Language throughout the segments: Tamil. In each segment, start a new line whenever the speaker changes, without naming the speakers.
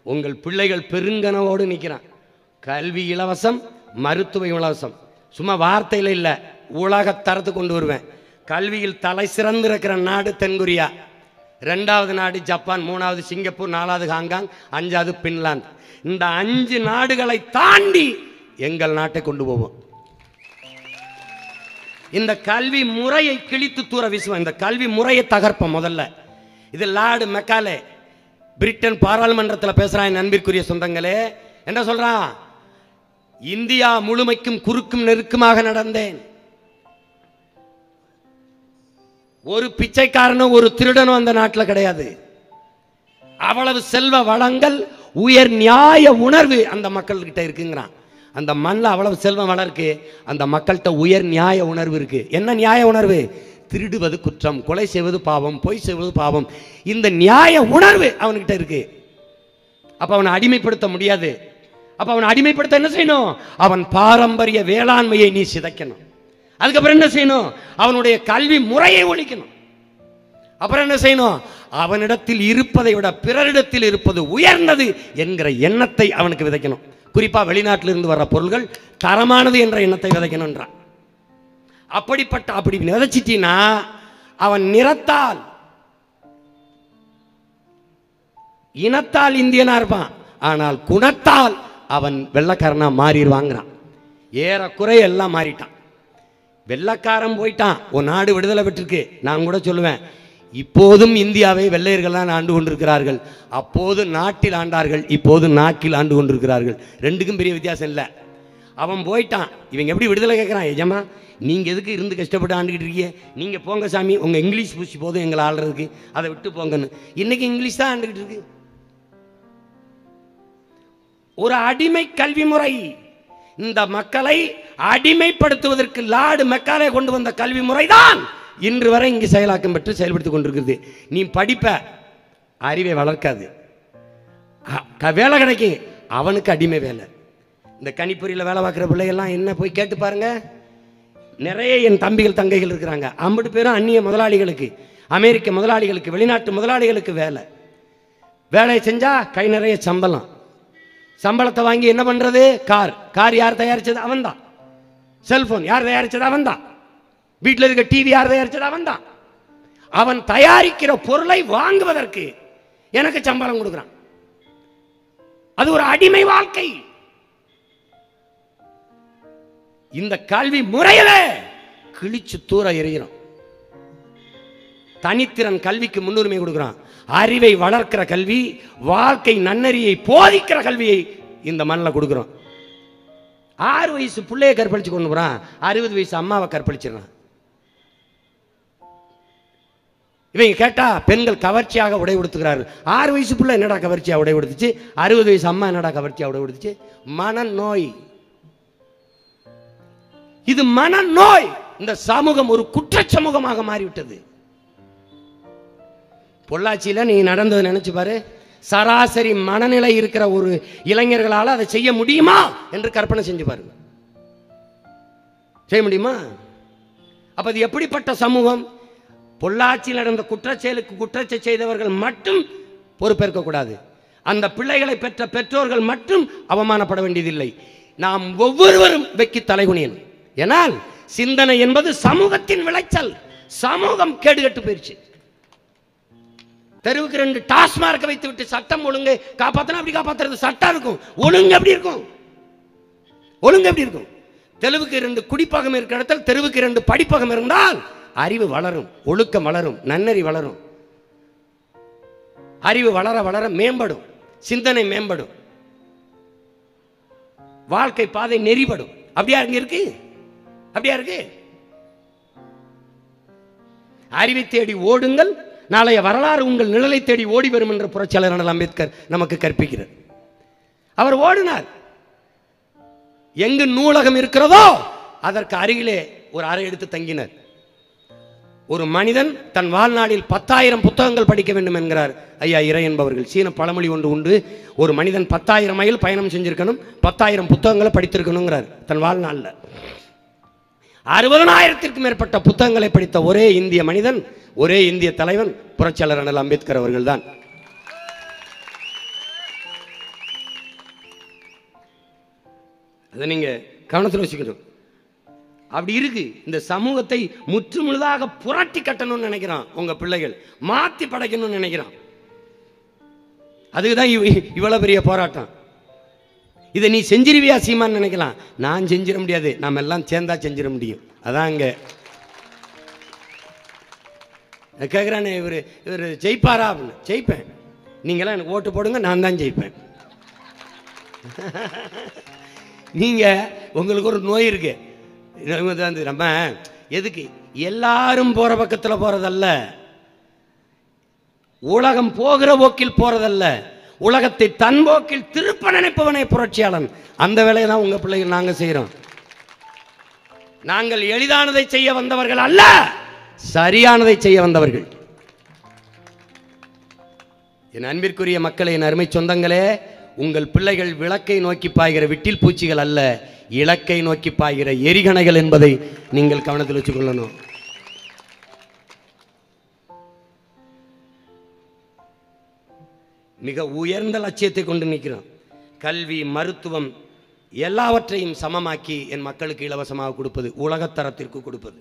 உங்கள் பிள்ளைகள் பெருங்கனவோடு நிற்கிறான் கல்வி இலவசம் மருத்துவ இலவசம் சும்மா வார்த்தையில் இல்லை உலக தரத்து கொண்டு வருவேன் கல்வியில் தலை சிறந்திருக்கிற நாடு தென்கொரியா ரெண்டாவது நாடு ஜப்பான் மூணாவது சிங்கப்பூர் நாலாவது ஹாங்காங் அஞ்சாவது பின்லாந்து இந்த அஞ்சு நாடுகளை தாண்டி எங்கள் நாட்டை கொண்டு போவோம் இந்த கல்வி முறையை கிழித்து தூர வீசுவோம் இந்த கல்வி முறையை தகர்ப்போம் முதல்ல இது லார்டு மெக்காலே பிரிட்டன் பாராளுமன்றத்தில் பேசுறான் என் அன்பிற்குரிய சொந்தங்களே என்ன சொல்றான் இந்தியா முழுமைக்கும் குறுக்கும் நெருக்கமாக நடந்தேன் ஒரு பிச்சைக்காரனும் ஒரு திருடனும் அந்த நாட்டில் கிடையாது அவ்வளவு செல்வ வளங்கள் உயர் நியாய உணர்வு அந்த மக்கள்கிட்ட இருக்குங்கிறான் அந்த மண்ணில் அவ்வளவு செல்வம் வளர்க்கு அந்த மக்கள்கிட்ட உயர் நியாய உணர்வு இருக்கு என்ன நியாய உணர்வு திருடுவது குற்றம் கொலை செய்வது பாவம் பொய் செய்வது பாவம் இந்த நியாய உணர்வு அவன்கிட்ட இருக்கு அப்ப அவனை அடிமைப்படுத்த முடியாது அப்ப அவனை அடிமைப்படுத்த என்ன செய்யணும் அவன் பாரம்பரிய வேளாண்மையை நீ சிதைக்கணும் அதுக்கப்புறம் என்ன செய்யணும் அவனுடைய கல்வி முறையை ஒழிக்கணும் அப்புறம் என்ன செய்யணும் அவனிடத்தில் இருப்பதை விட பிறரிடத்தில் இருப்பது உயர்ந்தது என்கிற எண்ணத்தை அவனுக்கு விதைக்கணும் குறிப்பா வெளிநாட்டிலிருந்து வர்ற பொருள்கள் தரமானது என்ற எண்ணத்தை விதைக்கணும்ன்றான் அப்படிப்பட்ட அப்படி விதைச்சிட்டினா அவன் நிறத்தால் இனத்தால் இந்தியனா இருப்பான் ஆனால் குணத்தால் அவன் வெள்ளக்காரனா மாறிடுவாங்கிறான் ஏறக்குறைய எல்லாம் மாறிட்டான் வெள்ளக்காரன் போயிட்டான் ஒரு நாடு விடுதலை பெற்றிருக்கு நான் கூட சொல்லுவேன் இப்போதும் இந்தியாவை வெள்ளையர்கள் தான் ஆண்டு கொண்டிருக்கிறார்கள் அப்போது நாட்டில் ஆண்டார்கள் இப்போது நாக்கில் ஆண்டு கொண்டிருக்கிறார்கள் ரெண்டுக்கும் பெரிய வித்தியாசம் இல்லை அவன் போயிட்டான் இவங்க எப்படி விடுதலை கேட்குறான் எஜமா நீங்கள் எதுக்கு இருந்து கஷ்டப்பட்டு ஆண்டுக்கிட்டு இருக்கீங்க நீங்கள் போங்க சாமி உங்கள் இங்கிலீஷ் பூசி போதும் எங்களை ஆள்றதுக்கு அதை விட்டு போங்கன்னு இன்னைக்கு இங்கிலீஷ் தான் ஆண்டுக்கிட்டு இருக்கு ஒரு அடிமை கல்வி முறை இந்த மக்களை அடிமைப்படுத்துவதற்கு லார்டு மெக்காலே கொண்டு வந்த கல்வி முறைதான் இன்று வரை இங்கு செயலாக்கம் பெற்று செயல்படுத்திக் கொண்டிருக்கிறது நீ படிப்ப அறிவை வளர்க்காது அ- க- வேலை கிடைக்கும் அவனுக்கு அடிமை வேலை இந்த கணிப்பொறியில் வேலை பார்க்குற பிள்ளைகள்லாம் என்ன போய் கேட்டு பாருங்க நிறைய என் தம்பிகள் தங்கைகள் இருக்கிறாங்க ஐம்பது பேரும் அந்நிய முதலாளிகளுக்கு அமெரிக்க முதலாளிகளுக்கு வெளிநாட்டு முதலாளிகளுக்கு வேலை வேலையை செஞ்சா கை நிறைய சம்பளம் சம்பளத்தை வாங்கி என்ன பண்றது கார் கார் யார் தயாரிச்சது அவன்தான் செல்போன் யார் தயாரிச்சது அவன்தான் வீட்டில் இருக்க டிவி யார் தயாரிச்சது அவன்தான் அவன் தயாரிக்கிற பொருளை வாங்குவதற்கு எனக்கு சம்பளம் கொடுக்குறான் அது ஒரு அடிமை வாழ்க்கை இந்த கல்வி முறையிலே கிழிச்சு தூர எறிகிறோம் தனித்திறன் கல்விக்கு முன்னுரிமை கொடுக்குறான் அறிவை வளர்க்கிற கல்வி வாழ்க்கை நன்னறியை போதிக்கிற கல்வியை இந்த மண்ணில் கொடுக்குறோம் ஆறு வயசு பிள்ளைய கற்பழிச்சு கொண்டு போறான் அறுபது வயசு அம்மாவை கற்பழிச்சிடறான் இவங்க கேட்டா பெண்கள் கவர்ச்சியாக உடை உடுத்துகிறார்கள் ஆறு வயசு பிள்ளை என்னடா கவர்ச்சியா உடை உடுத்துச்சு அறுபது வயசு அம்மா என்னடா கவர்ச்சியா உடை உடுத்துச்சு மனநோய் இது மனநோய் இந்த சமூகம் ஒரு குற்றச் சமூகமாக மாறிவிட்டது பொள்ளாச்சியில் நீ நடந்ததை நினைச்சு பாரு சராசரி மனநிலை இருக்கிற ஒரு இளைஞர்களால் அதை செய்ய முடியுமா என்று கற்பனை செஞ்சு பாருங்க செய்ய முடியுமா அப்ப அது எப்படிப்பட்ட சமூகம் பொள்ளாச்சியில் நடந்த குற்றச்செயலுக்கு குற்றச்சை செய்தவர்கள் மட்டும் பொறுப்பேற்கக்கூடாது அந்த பிள்ளைகளை பெற்ற பெற்றோர்கள் மட்டும் அவமானப்பட வேண்டியதில்லை நாம் ஒவ்வொருவரும் வெக்கி தலைகுனியன் ஏனால் சிந்தனை என்பது சமூகத்தின் விளைச்சல் சமூகம் கேடுகட்டு போயிடுச்சு தெருவுக்கு ரெண்டு டாஸ்மார்க்கை வைத்து விட்டு சட்டம் ஒழுங்கு காப்பாத்தினா அப்படி காப்பாத்துறது சட்டம் இருக்கும் ஒழுங்கு எப்படி இருக்கும் ஒழுங்கு எப்படி இருக்கும் தெருவுக்கு ரெண்டு குடிப்பகம் இருக்கிற இடத்துல தெருவுக்கு ரெண்டு படிப்பகம் இருந்தால் அறிவு வளரும் ஒழுக்கம் வளரும் நன்னறி வளரும் அறிவு வளர வளர மேம்படும் சிந்தனை மேம்படும் வாழ்க்கை பாதை நெறிபடும் அப்படியா இங்க இருக்கு அப்படியா இருக்கு அறிவை தேடி ஓடுங்கள் நாளைய வரலாறு உங்கள் நிழலை தேடி ஓடி வரும் என்ற புரட்சியாளர் அண்ணல் அம்பேத்கர் நமக்கு கற்பிக்கிறார் அவர் ஓடினார் எங்கு நூலகம் இருக்கிறதோ அதற்கு அருகிலே ஒரு அறை எடுத்து தங்கினர் ஒரு மனிதன் தன் வாழ்நாளில் பத்தாயிரம் புத்தகங்கள் படிக்க வேண்டும் என்கிறார் ஐயா இறை என்பவர்கள் சீன பழமொழி ஒன்று உண்டு ஒரு மனிதன் பத்தாயிரம் மைல் பயணம் செஞ்சிருக்கணும் பத்தாயிரம் புத்தகங்களை படித்திருக்கணுங்கிறார் தன் வாழ்நாளில் அறுபதனாயிரத்திற்கும் மேற்பட்ட புத்தகங்களை படித்த ஒரே இந்திய மனிதன் ஒரே இந்திய தலைவன் புரட்சியாளர் அண்ணல் அம்பேத்கர் அவர்கள்தான் அதை நீங்க கவனத்தில் வச்சுக்கணும் அப்படி இருக்கு இந்த சமூகத்தை முற்றுமுழுதாக புரட்டி கட்டணும்னு நினைக்கிறான் உங்க பிள்ளைகள் மாத்தி படைக்கணும்னு நினைக்கிறான் அதுக்கு தான் இவ்வளவு பெரிய போராட்டம் இதை நீ செஞ்சிருவியா சீமான்னு நினைக்கலாம் நான் செஞ்சிட முடியாது நாம எல்லாம் சேர்ந்தா செஞ்சிட முடியும் அதான் அங்க கேட்குறானே இவர் இவர் ஜெயிப்பாரா அப்படின்னு ஜெயிப்பேன் நீங்களாம் எனக்கு ஓட்டு போடுங்க நான் தான் ஜெயிப்பேன் நீங்க உங்களுக்கு ஒரு நோய் இருக்கு இது வந்து நம்ம எதுக்கு எல்லாரும் போற பக்கத்துல போறதல்ல உலகம் போகிற போக்கில் போறதல்ல உலகத்தை தன் போக்கில் திருப்ப நினைப்பவனே புரட்சியாளன் அந்த வேலையை தான் உங்க பிள்ளைகள் நாங்க செய்றோம் நாங்கள் எளிதானதை செய்ய வந்தவர்கள் அல்ல சரியானதை செய்ய வந்தவர்கள் என் அன்பிற்குரிய மக்களே என் அருமை சொந்தங்களே உங்கள் பிள்ளைகள் விளக்கை நோக்கி பாய்கிற விட்டில் பூச்சிகள் அல்ல இலக்கை நோக்கி பாய்கிற எரிகணைகள் என்பதை நீங்கள் கவனத்தில் வச்சுக்கொள்ளணும் மிக உயர்ந்த லட்சியத்தை கொண்டு நிற்கிறோம் கல்வி மருத்துவம் எல்லாவற்றையும் சமமாக்கி என் மக்களுக்கு இலவசமாக கொடுப்பது உலகத்தரத்திற்கு கொடுப்பது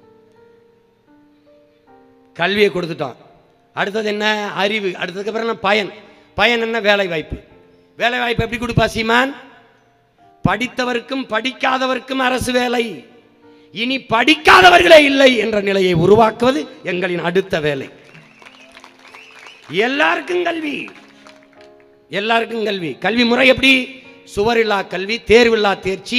கல்வியை கொடுத்துட்டோம் அடுத்தது என்ன அறிவு அடுத்ததுக்கு அப்புறம் என்ன பயன் பயன் என்ன வேலை வாய்ப்பு வேலை வாய்ப்பு எப்படி கொடுப்பா சீமான் படித்தவருக்கும் படிக்காதவருக்கும் அரசு வேலை இனி படிக்காதவர்களே இல்லை என்ற நிலையை உருவாக்குவது எங்களின் அடுத்த வேலை எல்லாருக்கும் கல்வி எல்லாருக்கும் கல்வி கல்வி முறை எப்படி சுவரில்லா கல்வி தேர்வில்லா தேர்ச்சி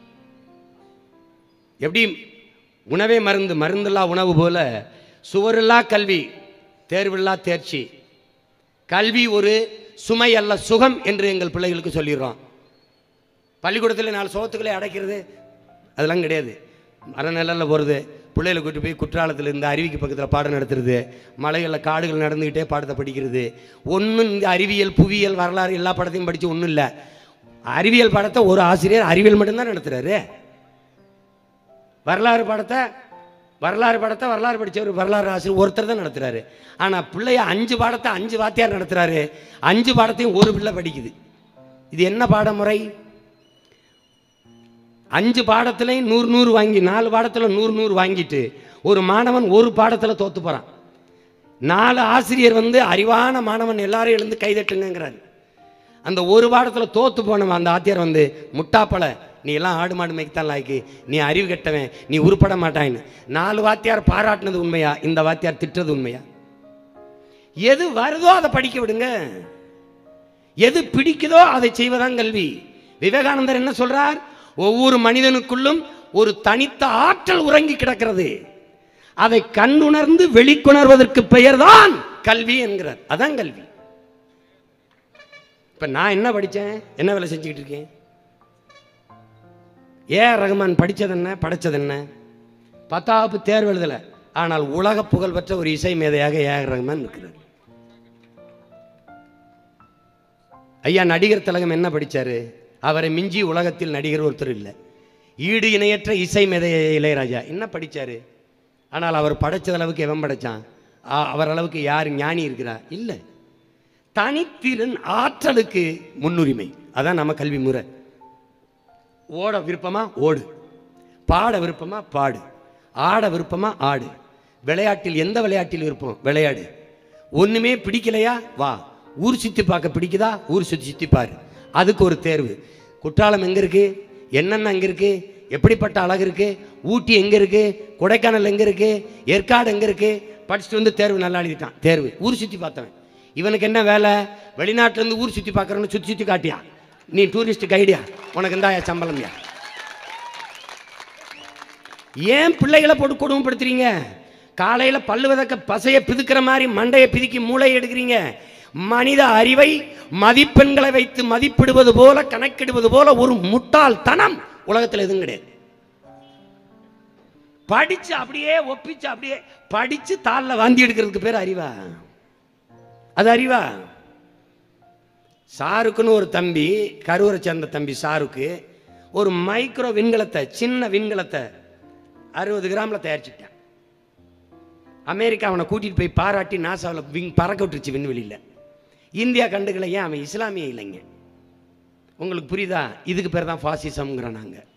எப்படி உணவே மருந்து மருந்தில்லா உணவு போல சுவரில்லா கல்வி தேர்வில்லா தேர்ச்சி கல்வி ஒரு சுமை அல்ல சுகம் என்று எங்கள் பிள்ளைகளுக்கு சொல்லிடுறோம் பள்ளிக்கூடத்தில் நாலு சோத்துக்களை அடைக்கிறது அதெல்லாம் கிடையாது மரநிலையில் போகிறது பிள்ளைகளை கூட்டி போய் குற்றாலத்தில் இந்த அருவிக்கு பக்கத்தில் பாடம் நடத்துறது மலைகளில் காடுகள் நடந்துக்கிட்டே பாடத்தை படிக்கிறது ஒன்றும் இந்த அறிவியல் புவியியல் வரலாறு எல்லா பாடத்தையும் படித்து ஒன்றும் இல்லை அறிவியல் பாடத்தை ஒரு ஆசிரியர் அறிவியல் மட்டும்தான் நடத்துறாரு வரலாறு பாடத்தை வரலாறு பாடத்தை வரலாறு படித்தவர் வரலாறு ஆசிரியர் ஒருத்தர் தான் நடத்துறாரு ஆனால் பிள்ளைய அஞ்சு பாடத்தை அஞ்சு வாத்தியார் நடத்துறாரு அஞ்சு பாடத்தையும் ஒரு பிள்ளை படிக்குது இது என்ன பாடமுறை அஞ்சு பாடத்துலையும் நூறு நூறு வாங்கி நாலு பாடத்தில் நூறு நூறு வாங்கிட்டு ஒரு மாணவன் ஒரு பாடத்தில் தோத்து போகிறான் நாலு ஆசிரியர் வந்து அறிவான மாணவன் எல்லாரும் எழுந்து கைதட்டுங்கிறாரு அந்த ஒரு பாடத்தில் தோத்து போனவன் அந்த ஆத்தியார் வந்து முட்டாப்பழ நீ எல்லாம் ஆடு மாடு மேய்க்கத்தான் லாய்க்கு நீ அறிவு கெட்டவன் நீ உருப்பட மாட்டான்னு நாலு வாத்தியார் பாராட்டினது உண்மையா இந்த வாத்தியார் திட்டுறது உண்மையா எது வருதோ அதை படிக்க விடுங்க எது பிடிக்குதோ அதை செய்வதான் கல்வி விவேகானந்தர் என்ன சொல்றார் ஒவ்வொரு மனிதனுக்குள்ளும் ஒரு தனித்த ஆற்றல் உறங்கி கிடக்கிறது அதை கண்டுணர்ந்து வெளிக்கொணர்வதற்கு பெயர்தான் கல்வி என்கிறார் அதான் கல்வி இப்ப நான் என்ன படிச்சேன் என்ன வேலை செஞ்சுக்கிட்டு இருக்கேன் ஏ ரகுமான் படிச்சது என்ன படைச்சது என்ன பத்தாப்பு தேர்வு எழுதல ஆனால் உலக புகழ்பெற்ற ஒரு இசை மேதையாக ஏ ஆர் ரகுமான் இருக்கிறார் ஐயா நடிகர் திலகம் என்ன படிச்சாரு அவரை மிஞ்சி உலகத்தில் நடிகர் ஒருத்தர் இல்லை ஈடு இணையற்ற இசை மேதை இளையராஜா என்ன படிச்சாரு ஆனால் அவர் படைச்ச அளவுக்கு எவன் படைச்சான் ஆ- அவர் அளவுக்கு யார் ஞானி இருக்கிறா இல்லை தனித்திறன் ஆற்றலுக்கு முன்னுரிமை அதான் நம்ம கல்வி முறை ஓட விருப்பமா ஓடு பாட விருப்பமா பாடு ஆட விருப்பமா ஆடு விளையாட்டில் எந்த விளையாட்டில் விருப்பம் விளையாடு ஒண்ணுமே பிடிக்கலையா வா ஊர் சுத்தி பார்க்க பிடிக்குதா ஊர் சுத்தி சுத்தி பாரு அதுக்கு ஒரு தேர்வு குற்றாலம் எங்க இருக்கு என்னென்ன அங்க இருக்கு எப்படிப்பட்ட அழகு இருக்கு ஊட்டி எங்க இருக்கு கொடைக்கானல் எங்க இருக்கு ஏற்காடு எங்க இருக்கு படிச்சுட்டு வந்து தேர்வு நல்லா எழுதிட்டான் தேர்வு ஊர் சுத்தி பார்த்தவன் இவனுக்கு என்ன வேலை வெளிநாட்டுல இருந்து ஊர் சுத்தி பார்க்கறவனு சுத்தி சுத்தி காட்டியா நீ டூரிஸ்ட் கைடியா உனக்கு இந்தாயா சம்பளம்யா ஏன் பிள்ளைகளை போட்டு கொடுமைப்படுத்துறீங்க காலையில பல்லு விதக்க பசைய பிதுக்கிற மாதிரி மண்டையை பிதுக்கி மூளையை எடுக்கிறீங்க மனித அறிவை மதிப்பெண்களை வைத்து மதிப்பிடுவது போல கணக்கிடுவது போல ஒரு முட்டாள்தனம் உலகத்தில் எதுவும் கிடையாது படிச்சு அப்படியே ஒப்பிச்சு அப்படியே படிச்சு தாளில் வாந்தி எடுக்கிறதுக்கு பேர் அறிவா அது அறிவா சாருக்குன்னு ஒரு தம்பி கரூரை சேர்ந்த தம்பி சாருக்கு ஒரு மைக்ரோ விண்கலத்தை சின்ன விண்கலத்தை அறுபது கிராமில் தயாரிச்சுட்டான் அமெரிக்கா அவனை கூட்டிட்டு போய் பாராட்டி நாசாவில் விங் பறக்க விட்டுருச்சு விண்வெளியில் இந்தியா கண்டுகளை ஏன் அவன் இஸ்லாமிய இல்லைங்க உங்களுக்கு புரியுதா இதுக்கு பேர் தான் ஃபாசிசம்ங்கிறோம் நாங்கள்